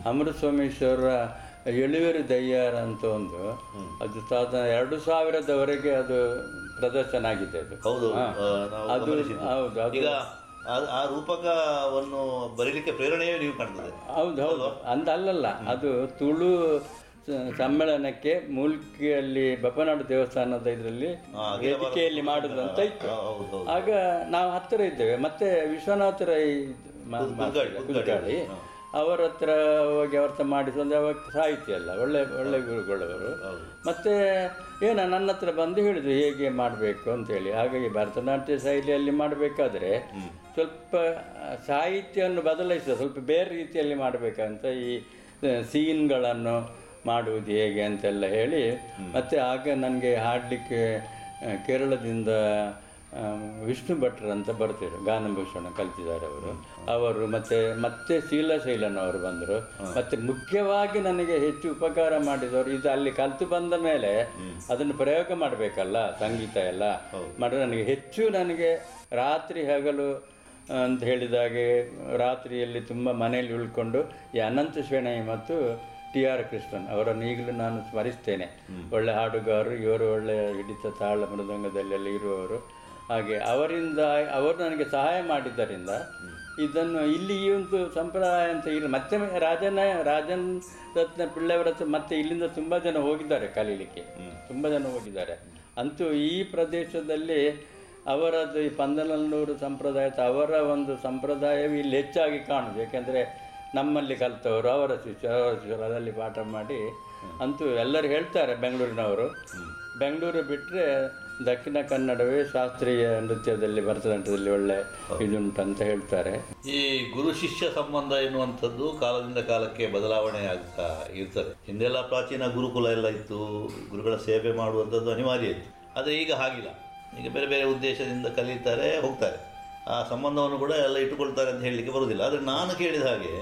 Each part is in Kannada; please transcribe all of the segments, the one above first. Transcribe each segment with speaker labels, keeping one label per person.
Speaker 1: ಅಮೃತ ಸೋಮೇಶ್ವರ ಎಳುವೆರು ದಯ್ಯಾರ ಅಂತ ಒಂದು ಅದು ಸಾಧಾರಣ ಎರಡು ಸಾವಿರದವರೆಗೆ ಅದು ಪ್ರದರ್ಶನ ಆಗಿದೆ ಅದು
Speaker 2: ಹೌದು
Speaker 1: ಹಾ.
Speaker 2: ಆ, ನಾವು
Speaker 1: ಅದು
Speaker 2: ಗಮನಿಸಿದ್ದು.
Speaker 1: ಹೌದು ಅದು
Speaker 2: ಈಗ ಆ- ಆ ರೂಪಕವನ್ನು ಬರೀಲಿಕ್ಕೆ ಪ್ರೇರಣೆಯೇ ನೀವು ಕಾಣ್ತದೆ
Speaker 1: ಹೌದು ಹೌದು ಅಂತ ಅಲ್ಲಲ್ಲ ಅದು ತುಳು ಸ- ಸಮ್ಮೇಳನಕ್ಕೆ ಮೂಲ್ಕಿಯಲ್ಲಿ ಬಪ್ಪನಾಡು ದೇವಸ್ಥಾನದ ಇದರಲ್ಲಿ
Speaker 2: ಹಾ, ಅಖಿಲ
Speaker 1: ವೇದಿಕೆಯಲ್ಲಿ ಮಾಡುದು ಅಂತ ಇತ್ತು
Speaker 2: ಹಾ, ಹೌದು ಹೌದು
Speaker 1: ಆಗ ನಾವು ಹತ್ತಿರ ಇದ್ದೇವೆ ಮತ್ತೆ ವಿಶ್ವನಾಥ ರೈ ಮ-
Speaker 2: ಕುದ್-
Speaker 1: ಮಾಸ್ಟರ್
Speaker 2: ಕುದ್ಗಾಡಿ,
Speaker 1: ಕುದ್ಗಾಡಿ
Speaker 2: ಹಾ.
Speaker 1: ಅವರ ಹತ್ರ ಹೋಗಿ ಅವರ್ತ ಮಾಡಿದ್ದು ಅಂದ್ರೆ ಅವಾಗ ಸಾಹಿತ್ಯ ಅಲ್ಲ ಒಳ್ಳೆ ಒಳ್ಳೆ ಗುರುಗಳವರು
Speaker 2: ಹೌದು.
Speaker 1: ಮತ್ತೆ ಏನ ನನ್ನ ಹತ್ರ ಬಂದು ಹೇಳಿದ್ರು ಹೇಗೆ ಮಾಡಬೇಕು ಅಂತೇಳಿ ಹಾಗಾಗಿ ಭರತನಾಟ್ಯ ಶೈಲಿಯಲ್ಲಿ ಮಾಡಬೇಕಾದ್ರೆ ಸ್ವಲ್ಪ ಆ, ಸಾಹಿತ್ಯವನ್ನು ಬದಲಾಯಿಸಿದ ಸ್ವಲ್ಪ ಬೇರೆ ರೀತಿಯಲ್ಲಿ ಮಾಡಬೇಕಂತ ಈ ಸೀನ್ಗಳನ್ನು ಮಾಡುವುದು ಹೇಗೆ ಅಂತೆಲ್ಲ ಹೇಳಿ ಮತ್ತೆ ಆಗ ನನಗೆ ಹಾಡಲಿಕ್ಕೆ ಕೇರಳದಿಂದ ಆ, ವಿಷ್ಣು ಭಟ್ರು ಅಂತ ಬರ್ತಿದ್ರು ಗಾನಭೂಷಣ ಕಲ್ತಿದ್ದಾರೆ ಅವರು ಅವರು ಮತ್ತೆ ಮತ್ತೆ ಶೀಲಶೈಲನ್ ಅವರು ಬಂದರು ಮತ್ತೆ ಮುಖ್ಯವಾಗಿ ನನಗೆ ಹೆಚ್ಚು ಉಪಕಾರ ಮಾಡಿದವರು ಇದು ಅಲ್ಲಿ ಕಲ್ತು ಬಂದ ಮೇಲೆ ಅದನ್ನು ಪ್ರಯೋಗ ಮಾಡಬೇಕಲ್ಲ ಸಂಗೀತ ಎಲ್ಲ ಮಾಡಿದ್ರೆ ನನಗೆ ಹೆಚ್ಚು ನನಗೆ ರಾತ್ರಿ ಹಗಲು ಅಂತ ಹೇಳಿದಾಗೆ ರಾತ್ರಿಯಲ್ಲಿ ತುಂಬ ಮನೆಯಲ್ಲಿ ಉಳ್ಕೊಂಡು ಈ ಅನಂತ ಶೆಣೈ ಮತ್ತು ಟಿ ಆರ್ ಕೃಷ್ಣನ್ ಅವರನ್ನು ಈಗಲೂ ನಾನು ಸ್ಮರಿಸ್ತೇನೆ ಒಳ್ಳೆ ಹಾಡುಗಾರರು ಇವರು ಒಳ್ಳೆ ಹಿಡಿತ ತಾಳ ಮೃದಂಗದಲ್ಲೆಲ್ಲ ಇರುವವರು ಹಾಗೆ ಅವರಿಂದ ಅವರು ನನಗೆ ಸಹಾಯ ಮಾಡಿದ್ದರಿಂದ ಇದನ್ನು ಇಲ್ಲಿ ಈ ಒಂದು ಸಂಪ್ರದಾಯ ಅಂತ ಇಲ್ಲ ಮತ್ತೆ ರಾಜನ ರಾಜನ್ ರತ್ನ ಪಿಳ್ಳೆಯವರ ಹತ್ರ ಮತ್ತೆ ಇಲ್ಲಿಂದ ತುಂಬ ಜನ ಹೋಗಿದ್ದಾರೆ ಕಲೀಲಿಕ್ಕೆ ತುಂಬ ಜನ ಹೋಗಿದ್ದಾರೆ ಅಂತೂ ಈ ಪ್ರದೇಶದಲ್ಲಿ ಅವರದ್ದು ಈ ಪಂದನಲ್ಲೂರು ಸಂಪ್ರದಾಯ ಅವರ ಒಂದು ಸಂಪ್ರದಾಯವು ಇಲ್ಲಿ ಹೆಚ್ಚಾಗಿ ಕಾಣುದು ಯಾಕೆಂದರೆ ನಮ್ಮಲ್ಲಿ ಕಲಿತವರು ಅವರ ಶಿಷ್ಯ ಅವರ ಶಿಷ್ಯರು ಅದರಲ್ಲಿ ಪಾಠ ಮಾಡಿ ಅಂತೂ ಎಲ್ಲರೂ ಹೇಳ್ತಾರೆ ಬೆಂಗಳೂರಿನವರು ಬೆಂಗಳೂರು ಬಿಟ್ಟರೆ ದಕ್ಷಿಣ ಕನ್ನಡವೇ ಶಾಸ್ತ್ರೀಯ ನೃತ್ಯದಲ್ಲಿ ಭರತನಾಟ್ಯದಲ್ಲಿ ಒಳ್ಳೆ ಇದುಂಟು ಅಂತ ಹೇಳ್ತಾರೆ
Speaker 2: ಈ ಗುರು ಶಿಷ್ಯ ಸಂಬಂಧ ಎನ್ನುವಂಥದ್ದು ಕಾಲದಿಂದ ಕಾಲಕ್ಕೆ ಬದಲಾವಣೆ ಆಗ್ತಾ ಇರ್ತದೆ ಹಿಂದೆಲ್ಲ ಪ್ರಾಚೀನ ಗುರುಕುಲ ಎಲ್ಲ ಇತ್ತು ಗುರುಗಳ ಸೇವೆ ಮಾಡುವಂಥದ್ದು ಅನಿವಾರ್ಯ ಇತ್ತು ಆದರೆ ಈಗ ಹಾಗಿಲ್ಲ ಈಗ ಬೇರೆ ಬೇರೆ ಉದ್ದೇಶದಿಂದ ಕಲಿತಾರೆ ಹೋಗ್ತಾರೆ ಆ ಸಂಬಂಧವನ್ನು ಕೂಡ ಎಲ್ಲ ಇಟ್ಟುಕೊಳ್ತಾರೆ ಅಂತ ಹೇಳಲಿಕ್ಕೆ ಬರುವುದಿಲ್ಲ ಆದರೆ ನಾನು ಕೇಳಿದ ಹಾಗೆ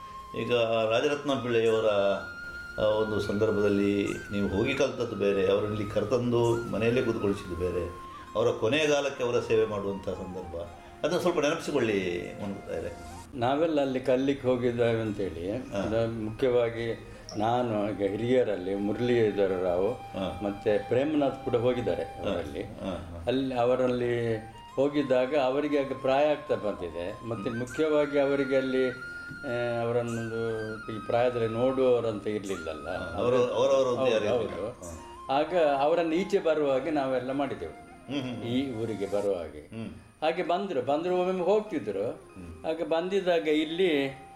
Speaker 2: ಈಗ ರಾಜರತ್ನ ಪಿಳ್ಳೆಯವರ ಆ, ಒಂದು ಸಂದರ್ಭದಲ್ಲಿ ನೀವು ಹೋಗಿ ಕಲ್ತದ್ದು ಬೇರೆ ಅವರನ್ನು ಇಲ್ಲಿ ಕರೆತಂದು ಮನೆಯಲ್ಲೇ ಕೂತ್ಕೊಳಿಸಿದ್ದು ಬೇರೆ ಅವರ ಕೊನೆಗಾಲಕ್ಕೆ ಅವರ ಸೇವೆ ಮಾಡುವಂಥ ಸಂದರ್ಭ ಅದನ್ನು ಸ್ವಲ್ಪ ನೆನಪಿಸಿಕೊಳ್ಳಿ ಮುನ್ಗುತ್ತಾರೆ
Speaker 1: ನಾವೆಲ್ಲ ಅಲ್ಲಿ ಕಲ್ಲಿಗೆ ಹೋಗಿದ್ದೇವೆ ಅಂತೇಳಿ ಅದು ಮುಖ್ಯವಾಗಿ ನಾನು ಈಗ ಹಿರಿಯರಲ್ಲಿ ಮುರಳೀಧರ ರಾವ್ ಮತ್ತೆ ಪ್ರೇಮನಾಥ್ ಕೂಡ ಹೋಗಿದ್ದಾರೆ ಅವರಲ್ಲಿ ಅಲ್ಲಿ ಅವರಲ್ಲಿ ಹೋಗಿದ್ದಾಗ ಅವರಿಗೆ ಆಗ ಪ್ರಾಯ ಆಗ್ತಾ ಬಂದಿದೆ ಮತ್ತು ಮುಖ್ಯವಾಗಿ ಅವರಿಗೆ ಅಲ್ಲಿ ಆ, ಅವರನ್ನೊಂದು ಈ ಪ್ರಾಯದಲ್ಲಿ ನೋಡುವವರಂತ ಇರಲಿಲ್ಲಲ್ಲ
Speaker 2: ಅವರು ಅವರವರ ಹುದ್ದೆ ಯಾರು
Speaker 1: ಹೌದು ಆಗ ಅವರನ್ನು ಈಚೆ ಬರುವಾಗೆ ನಾವೆಲ್ಲ ಮಾಡಿದೆವು ಈ ಊರಿಗೆ ಬರುವ ಹಾಗೆ ಹಾಗೆ ಬಂದರು ಬಂದರು ಒಮ್ಮೊಮ್ಮೆ ಹೋಗ್ತಿದ್ರು ಹಾಗೆ ಬಂದಿದ್ದಾಗ ಇಲ್ಲಿ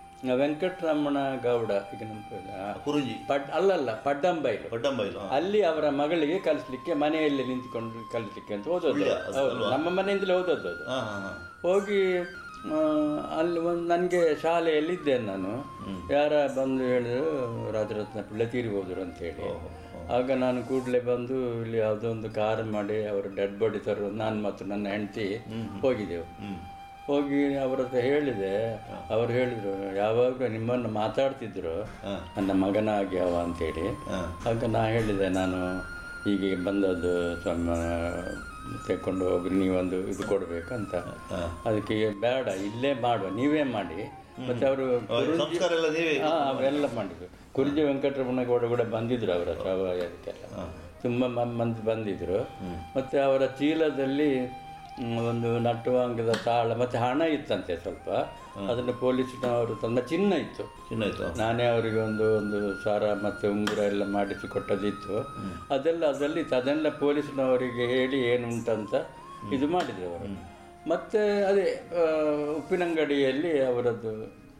Speaker 1: ವೆಂಕಟರಮಣ ಗೌಡ ಈಗ ನೆನಪಿಲ್ಲ.
Speaker 2: ಕುರುಂಜಿ
Speaker 1: ಪಡ್ ಅಲ್ಲಲ್ಲ ಪಡ್ಡಂಬೈಲು
Speaker 2: ಪಡ್ಡಂಬೈಲು ಹಾ.
Speaker 1: ಅಲ್ಲಿ ಅವರ ಮಗಳಿಗೆ ಕಲಿಸ್ಲಿಕ್ಕೆ ಮನೆಯಲ್ಲಿ ನಿಂತ್ಕೊಂಡು ಕಲಿಸ್ಲಿಕ್ಕೆ ಅಂತ ಓದೋದು
Speaker 2: ಸುಳ್ಯ, ಅದು
Speaker 1: ಹೌದು
Speaker 2: ಅಲ್ವಾ?
Speaker 1: ನಮ್ಮ ಮನೆಯಿಂದಲೇ ಓದೋದು ಅದು
Speaker 2: ಹಾ ಹಾ ಹಾ
Speaker 1: ಹೋಗಿ ಆ, ಅಲ್ಲಿ ಒಂದು ನನಗೆ ಶಾಲೆಯಲ್ಲಿ ಇದ್ದೇನೆ ನಾನು ಯಾರ ಬಂದು ಹೇಳಿದ್ರು ರಾಜರತ್ನ ಪಿಳ್ಳೆ ತೀರಿ ಹೋದ್ರು ಅಂತೇಳಿ ಆಗ ನಾನು ಕೂಡಲೇ ಬಂದು ಇಲ್ಲಿ ಯಾವುದೋ ಒಂದು ಕಾರ್ ಮಾಡಿ ಅವರು ಡೆಡ್ ಬಾಡಿ ತರೋ ನಾನು ಮತ್ತು ನನ್ನ ಹೆಂಡತಿ ಹೋಗಿದ್ದೆವು ಹೋಗಿ ಅವ್ರ ಹತ್ರ ಹೇಳಿದೆ ಅವ್ರು ಹೇಳಿದ್ರು ಯಾವಾಗ ನಿಮ್ಮನ್ನು ಮಾತಾಡ್ತಿದ್ರು ನನ್ನ ಮಗನ ಆಗ್ಯಾವ ಅಂತೇಳಿ ಆಗ ನಾ ಹೇಳಿದೆ ನಾನು ಹೀಗೆ ಬಂದದ್ದು ಸ್ವಾಮಿ ತೆಕ್ಕೊಂಡು ಹೋಗಿ ನೀವೊಂದು ಇದು ಕೊಡ್ಬೇಕಂತ ಅದಕ್ಕೆ ಬೇಡ ಇಲ್ಲೇ ಮಾಡುವ ನೀವೇ ಮಾಡಿ ಮತ್ತೆ ಅವರು
Speaker 2: ಸಂಸ್ಕಾರ ಎಲ್ಲ ನೀವೇ
Speaker 1: ಹಾ ಅವರೆಲ್ಲ ಮಾಡಿದ್ರು ಕುರ್ಜಿ ವೆಂಕಟರಮಣ ಗೌಡ ಕೂಡ ಬಂದಿದ್ರು ಅವರ ಹತ್ರ ಅವ- ಅದಕ್ಕೆಲ್ಲ ತುಂಬ ಮ- ಮಂದಿ ಬಂದಿದ್ರು ಮತ್ತೆ ಅವರ ಚೀಲದಲ್ಲಿ ಮ್, ಒಂದು ನಟುವಾಂಗದ ತಾಳ ಮತ್ತೆ ಹಣ ಇತ್ತಂತೆ ಸ್ವಲ್ಪ ಅದನ್ನು ಪೊಲೀಸ್ನವರು ತಂದ ಚಿನ್ನ ಇತ್ತು
Speaker 2: ಚಿನ್ನ ಆಯ್ತು
Speaker 1: ನಾನೇ ಅವರಿಗೆ ಒಂದು ಒಂದು ಸಾರ ಮತ್ತು ಉಂಗುರ ಎಲ್ಲ ಮಾಡಿಸಿ ಕೊಟ್ಟದಿತ್ತು ಅದೆಲ್ಲ ಅದರಲ್ಲಿ ಇತ್ತು. ಅದನ್ನೆಲ್ಲ ಪೊಲೀಸ್ನವರಿಗೆ ಹೇಳಿ ಏನುಂಟಂತ ಇದು ಮಾಡಿದ್ರು ಅವರು ಮತ್ತೆ ಅದೇ ಆ, ಉಪ್ಪಿನಂಗಡಿಯಲ್ಲಿ ಅವರದ್ದು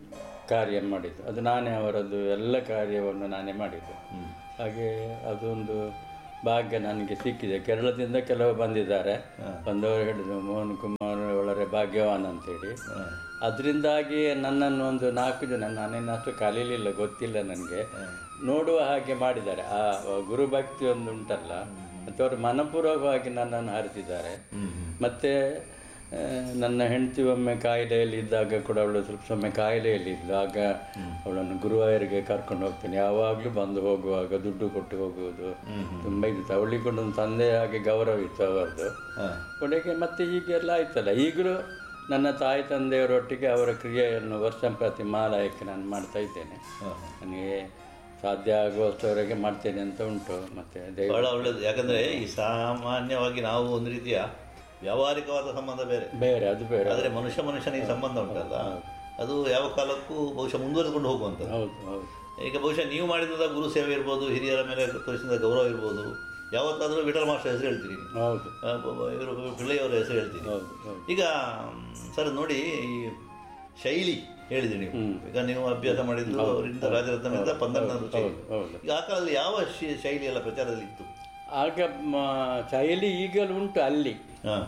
Speaker 1: ಕಾರ್ಯ ಮಾಡಿದ್ದು ಅದು ನಾನೇ ಅವರದ್ದು ಎಲ್ಲ ಕಾರ್ಯವನ್ನು ನಾನೇ ಮಾಡಿದ್ದು ಹಾಗೆ ಅದೊಂದು ಭಾಗ್ಯ ನನಗೆ ಸಿಕ್ಕಿದೆ ಕೇರಳದಿಂದ ಕೆಲವು ಬಂದಿದ್ದಾರೆ ಬಂದವರು ಹೇಳಿದ್ರು ಮೋಹನ್ ಕುಮಾರ್ ಒಳರೆ ಭಾಗ್ಯವಾನ್ ಅಂತೇಳಿ ಅದರಿಂದಾಗಿ ನನ್ನನ್ನು ಒಂದು ನಾಲ್ಕು ಜನ ನಾನೇನು ಅಷ್ಟು ಕಲೀಲಿಲ್ಲ ಗೊತ್ತಿಲ್ಲ ನನಗೆ ನೋಡುವ ಹಾಗೆ ಮಾಡಿದ್ದಾರೆ ಆ ಗುರುಭಕ್ತಿ ಒಂದು ಉಂಟಲ್ಲ ಮತ್ತು ಅವರು ಮನಪೂರ್ವಕವಾಗಿ ನನ್ನನ್ನು ಹಾರಿಸಿದ್ದಾರೆ ಮತ್ತು ಆ, ನನ್ನ ಹೆಂಡತಿ ಒಮ್ಮೆ ಕಾಯಿಲೆಯಲ್ಲಿ ಇದ್ದಾಗ ಕೂಡ ಅವಳು ಸ್ವಲ್ಪ ಸಮಯ ಕಾಯಿಲೆಯಲ್ಲಿ ಇದ್ಲು ಆಗ ಅವಳನ್ನು ಗುರುವಾಯರಿಗೆ ಕರ್ಕೊಂಡು ಹೋಗ್ತೇನೆ ಯಾವಾಗಲೂ ಬಂದು ಹೋಗುವಾಗ ದುಡ್ಡು ಕೊಟ್ಟು ಹೋಗುವುದು ತುಂಬ ಇತ್ತು ಅವಳಿಗೆ ಕೂಡ ಒಂದು ತಂದೆ ಹಾಗೆ ಗೌರವ ಇತ್ತು ಅವರದ್ದು ಕೊನೆಗೆ ಮತ್ತೆ ಹೀಗೆಲ್ಲ ಆಯ್ತಲ್ಲ ಈಗಲೂ ನನ್ನ ತಾಯಿ ತಂದೆಯವರೊಟ್ಟಿಗೆ ಅವರ ಕ್ರಿಯೆಯನ್ನು ವರ್ಷ ಪ್ರತಿ ಮಾಲಾಯಕ್ಕೆ ನಾನು ಮಾಡ್ತಾ ಇದ್ದೇನೆ
Speaker 2: ಹಾಂ
Speaker 1: ನನಗೆ ಸಾಧ್ಯ ಆಗುವಷ್ಟವರೆಗೆ ಮಾಡ್ತೇನೆ ಅಂತ ಉಂಟು ಮತ್ತು ದೈವ
Speaker 2: ಬಹಳ ಒಳ್ಳೆಯದು ಯಾಕಂದರೆ ಈ ಸಾಮಾನ್ಯವಾಗಿ ನಾವು ಒಂದು ರೀತಿಯ ವ್ಯಾವಹಾರಿಕವಾದ ಸಂಬಂಧ ಬೇರೆ
Speaker 1: ಬೇರೆ ಅದು ಬೇರೆ
Speaker 2: ಆದರೆ ಮನುಷ್ಯ ಮನುಷ್ಯನಿಗೆ ಸಂಬಂಧ ಉಂಟಲ್ಲ ಅದು ಯಾವ ಕಾಲಕ್ಕೂ ಬಹುಶಃ ಮುಂದುವರೆದುಕೊಂಡು ಹೋಗುವಂಥದ್ದು
Speaker 1: ಹೌದು ಹೌದು
Speaker 2: ಈಗ ಬಹುಶಃ ನೀವು ಮಾಡಿದ ಗುರು ಸೇವೆ ಇರ್ಬೋದು ಹಿರಿಯರ ಮೇಲೆ ತೋರಿಸಿದ ಗೌರವ ಇರ್ಬೋದು ಯಾವತ್ತಾದರೂ ವಿಠಲ್ ಮಾಸ್ಟರ್ ಹೆಸರು ಹೇಳ್ತೀರಿ ನೀವು.
Speaker 1: ಹೌದು
Speaker 2: ಆ, ಬ- ಬ- ಇವರು ಪಿಳ್ಳೆಯವರ ಹೆಸರು ಹೇಳ್ತೀನಿ
Speaker 1: ಹೌದು ಹೌದು
Speaker 2: ಈಗ ಸರ್ ನೋಡಿ ಈ ಶೈಲಿ ಹೇಳಿದ್ರಿ ನೀವು ಈಗ ನೀವು ಅಭ್ಯಾಸ ಮಾಡಿದ್ದು ಅವರಿಂದ ರಾಜರತ್ನದಿಂದ ಪಂದರ್ನವರು ಶೈಲಿ
Speaker 1: ಹೌದು ಹೌದು
Speaker 2: ಈಗ ಆ ಕಾಲದಲ್ಲಿ ಯಾವ ಶಿ- ಶೈಲಿ ಎಲ್ಲ ಪ್ರಚಾರದಲ್ಲಿ ಇತ್ತು
Speaker 1: ಆಗ ಮ- ಶೈಲಿ ಈಗಲೂ ಉಂಟು ಅಲ್ಲಿ
Speaker 2: ಹಾಂ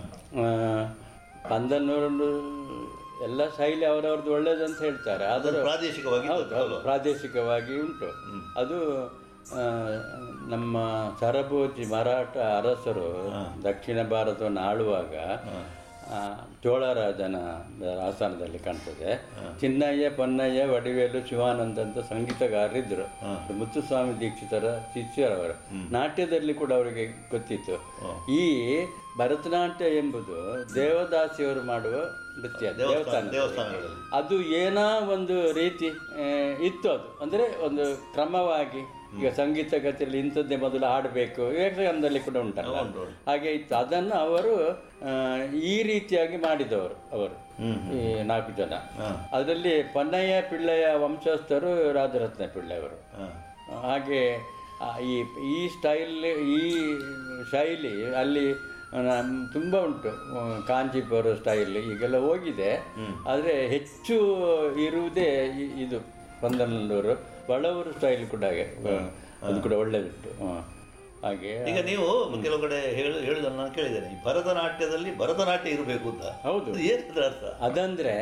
Speaker 1: ಪಂದನ್ನೂರು ಎಲ್ಲ ಶೈಲಿ ಅವರವ್ರದ್ದು ಒಳ್ಳೇದಂತ ಹೇಳ್ತಾರೆ ಆದರೂ
Speaker 2: ಪ್ರಾದೇಶಿಕವಾಗಿ
Speaker 1: ಹೌದು ಹೌದು ಪ್ರಾದೇಶಿಕವಾಗಿ ಉಂಟು ಅದು ಆ, ನಮ್ಮ ಸರಭೋಜಿ ಮರಾಠ ಅರಸರು ದಕ್ಷಿಣ ಭಾರತವನ್ನು ಆಳುವಾಗ ಆ, ಚೋಳರಾಜನ ಆಸ್ಥಾನದಲ್ಲಿ ಕಾಣ್ತದೆ ಚಿನ್ನಯ್ಯ ಪೊನ್ನಯ್ಯ ವಡಿವೇಲು ಶಿವಾನಂದ ಅಂತ ಸಂಗೀತಗಾರರಿದ್ದರು ಮುತ್ತುಸ್ವಾಮಿ ದೀಕ್ಷಿತರ ಶಿಷ್ಯರವರು ನಾಟ್ಯದಲ್ಲಿ ಕೂಡ ಅವರಿಗೆ ಗೊತ್ತಿತ್ತು ಈ ಭರತನಾಟ್ಯ ಎಂಬುದು ದೇವದಾಸಿಯವರು ಮಾಡುವ ನೃತ್ಯ ದೇವಸ್ಥಾನ
Speaker 2: ದೇವಸ್ಥಾನಗಳಲ್ಲಿ
Speaker 1: ಅದು ಏನೋ ಒಂದು ರೀತಿ ಆ, ಇತ್ತು ಅದು ಅಂದರೆ ಒಂದು ಕ್ರಮವಾಗಿ ಈಗ ಸಂಗೀತ ಗತಿಯಲ್ಲಿ ಇಂಥದ್ದೇ ಮೊದಲು ಹಾಡಬೇಕು ಯಕ್ಷಗಾನದಲ್ಲಿ ಕೂಡ ಉಂಟಲ್ಲ
Speaker 2: ಉಂಟು, ಉಂಟು.
Speaker 1: ಹಾಗೆ ಇತ್ತು ಅದನ್ನು ಅವರು ಆ, ಈ ರೀತಿಯಾಗಿ ಮಾಡಿದವರು ಅವರು
Speaker 2: ಹ್ಮ್,
Speaker 1: ಈ ನಾಲ್ಕು ಜನ
Speaker 2: ಹಾಂ
Speaker 1: ಅದರಲ್ಲಿ ಪನ್ನಯ್ಯ ಪಿಳ್ಳೆಯ ವಂಶಸ್ಥರು ರಾಜರತ್ನ ಪಿಳ್ಳೆಯವರು
Speaker 2: ಹಾಂ
Speaker 1: ಹಾಗೆ ಆ, ಈ ಈ ಸ್ಟೈಲ್ ಈ ಶೈಲಿ ಅಲ್ಲಿ ತುಂಬ ಉಂಟು ಆ, ಕಾಂಚೀಪುರ ಸ್ಟೈಲ್ ಈಗೆಲ್ಲ ಹೋಗಿದೆ ಆದರೆ ಹೆಚ್ಚು ಇರುವುದೇ ಇ- ಇದು ಪಂದನಲ್ಲೂರು ಬಳವರು ಸ್ಟೈಲ್ ಕೂಡ ಹಾಗೆ ಆ, ಅದು ಕೂಡ ಒಳ್ಳೆದುಂಟು ಆ. ಹಾಗೆ
Speaker 2: ಈಗ ನೀವು ಕೆಲವು ಕಡೆ ಹೇಳು ಹೇಳುದನ್ನು ನಾನು ಕೇಳಿದ್ದೇನೆ ಈ ಭರತನಾಟ್ಯದಲ್ಲಿ ಭರತನಾಟ್ಯ ಇರಬೇಕು ಅಂತ
Speaker 1: ಹೌದು
Speaker 2: ಅದು ಏನದ್ರ ಅರ್ಥ
Speaker 1: ಅದಂದ್ರೆ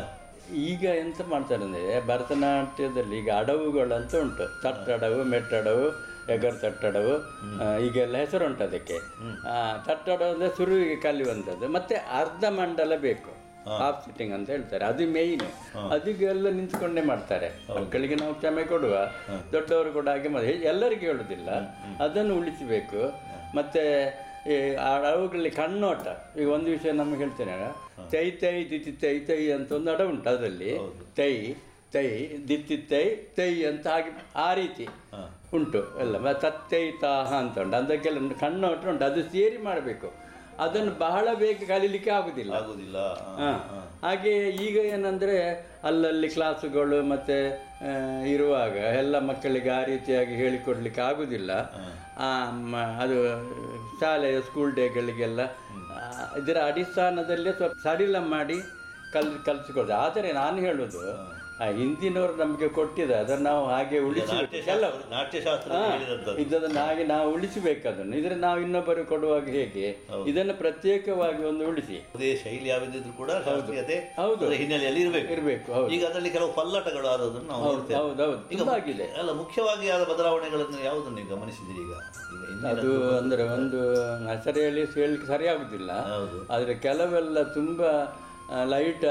Speaker 1: ಈಗ ಎಂತ ಮಾಡ್ತಾರೆ ಅಂದರೆ ಭರತನಾಟ್ಯದಲ್ಲಿ ಈಗ ಅಡವುಗಳಂತ ಉಂಟು ತಟ್ಟಡವು ಮೆಟ್ಟಡವು ಎಗರ್ ತಟ್ಟಡವು ಆ, ಈಗೆಲ್ಲ ಹೆಸರುಂಟು ಅದಕ್ಕೆ ಆ, ತಟ್ಟಡವು ಅಂದರೆ ಸುರುವಿಗೆ ಕಲಿಯುವಂಥದ್ದು ಮತ್ತೆ ಅರ್ಧ ಮಂಡಲ ಬೇಕು ಹಾಫ್ ಸಿಟ್ಟಿಂಗ್ ಅಂತ ಹೇಳ್ತಾರೆ ಅದು ಮೇಯ್ನ್ ಅದಕ್ಕೆಲ್ಲ ನಿಂತ್ಕೊಂಡೇ ಮಾಡ್ತಾರೆ ಮಕ್ಕಳಿಗೆ ನಾವು ಕ್ಷಮೆ ಕೊಡುವ ದೊಡ್ಡವರು ಕೂಡ ಹಾಗೆ ಮಾಡಿ ಎಲ್ಲರಿಗೂ ಹೇಳುದಿಲ್ಲ ಅದನ್ನು ಉಳಿಸಬೇಕು ಮತ್ತೆ ಈ ಆ ಅಡವುಗಳಲ್ಲಿ ಕಣ್ಣೋಟ ಈಗ ಒಂದು ವಿಷಯ ನಮಗೆ ಹೇಳ್ತೇನೆ ತೈ ತೈ ದಿತಿ ತೈ ತೈ ಅಂತ ಒಂದು ಅಡ ಉಂಟು ಅದರಲ್ಲಿ ತೈ ತೈ ದಿತ್ತಿ ತೈ ತೈ ಅಂತ ಹಾಗೆ ಆ ರೀತಿ ಉಂಟು ಎಲ್ಲ ಮತ್ತೆ ತತ್ತೈ ತಾಹ ಅಂತ ಉಂಟು ಅದಕ್ಕೆಲ್ಲ ಉಂಟು ಕಣ್ಣೋಟ ಉಂಟು ಅದು ಸೇರಿ ಮಾಡಬೇಕು ಅದನ್ನು ಬಹಳ ಬೇಗ ಕಲೀಲಿಕ್ಕೆ ಆಗುದಿಲ್ಲ
Speaker 2: ಆಗುದಿಲ್ಲ
Speaker 1: ಹಾ. ಹಾಗೆ ಈಗ ಏನಂದ್ರೆ ಅಲ್ಲಲ್ಲಿ ಕ್ಲಾಸುಗಳು ಮತ್ತೆ ಆ, ಇರುವಾಗ ಎಲ್ಲ ಮಕ್ಕಳಿಗೆ ಆ ರೀತಿಯಾಗಿ ಹೇಳಿಕೊಡ್ಲಿಕ್ಕೆ ಆಗುದಿಲ್ಲ ಆ, ಮ- ಅದು ಶಾಲೆಯ ಸ್ಕೂಲ್ ಡೇಗಳಿಗೆಲ್ಲ ಆ, ಇದರ ಅಡಿಸ್ಥಾನದಲ್ಲೇ ಸ್ವಲ್ಪ ಸಡಿಲ ಮಾಡಿ ಕಲ್ ಕಲಿಸಿಕೊಡ್ತಾರೆ ಆದರೆ ನಾನು ಹೇಳುದು ಆ ಹಿಂದಿನವರು ನಮಗೆ ಕೊಟ್ಟಿದೆ ಅದನ್ನು ನಾವು ಹಾಗೆ ಉಳಿಸಬೇಕು ಎಲ್ಲ
Speaker 2: ನಾಟ್ಯಶಾಸ್ತ್ರ ಹೇಳಿದಂಥದ್ದು
Speaker 1: ಇದನ್ನು ಹಾಗೆ ನಾವು ಉಳಿಸಬೇಕು ಅದನ್ನು ಇದ್ರೆ ನಾವು ಇನ್ನೊಬ್ಬರು ಕೊಡುವಾಗ ಹೇಗೆ ಇದನ್ನು ಪ್ರತ್ಯೇಕವಾಗಿ ಒಂದು ಉಳಿಸಿ
Speaker 2: ಅದೇ ಶೈಲಿ ಯಾವುದಿದ್ರು ಕೂಡ ಶಾಸ್ತ್ರೀಯತೆ
Speaker 1: ಹೌದು.
Speaker 2: ಅದರ ಹಿನ್ನೆಲೆಯಲ್ಲಿ ಇರಬೇಕು
Speaker 1: ಇರಬೇಕು ಹೌದು
Speaker 2: ಈಗ ಅದರಲ್ಲಿ ಕೆಲವು ಪಲ್ಲಟಗಳು ಆದದನ್ನು ನಾವು ನೋಡ್ತೇವೆ
Speaker 1: ಹೌದೌದು ತುಂಬಾ ಆಗಿದೆ
Speaker 2: ಅಲ್ಲ ಮುಖ್ಯವಾಗಿ ಆದ ಬದಲಾವಣೆಗಳನ್ನು ಯಾವುದನ್ನು ನೀವು ಗಮನಿಸಿದಿರಿ ಈಗ ಈಗ ಇಂದಿನ
Speaker 1: ಅದು ಅಂದ್ರೆ ಒಂದು ಹೆಸರು ಹೇಳಿ ಹೇಳಲಿಕ್ಕೆ ಸರಿಯಾಗುದಿಲ್ಲ
Speaker 2: ಹೌದು
Speaker 1: ಆದರೆ ಕೆಲವೆಲ್ಲ ತುಂಬಾ ಲೈಟ್